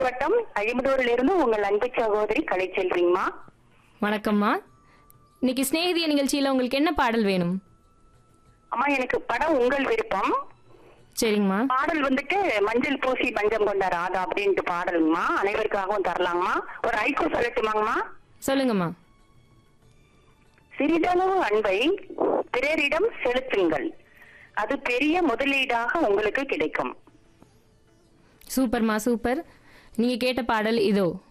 வட்டம் அழிமுதூரில் இருந்து உங்கள் அன்பு சகோதரி கலைச்செல்விங்கம்மா வணக்கம்மா இன்னைக்கு சிநேகிதிய நிகழ்ச்சியில் உங்களுக்கு என்ன பாடல் வேணும் அம்மா எனக்கு படம் உங்கள் விருப்பம் சரிங்கம்மா பாடல் வந்துட்டு மஞ்சள் பூசி பஞ்சம் கொண்ட ராதா அப்படின்ட்டு பாடலுங்கம்மா அனைவருக்காகவும் தரலாங்கம்மா ஒரு ஐக்கூ சொல்லட்டுமாங்கம்மா சொல்லுங்கம்மா சிறிதளவு அன்பை பிறரிடம் செலுத்துங்கள் அது பெரிய முதலீடாக உங்களுக்கு கிடைக்கும் சூப்பர்மா சூப்பர் நீங்கள் கேட்ட பாடல் இதோ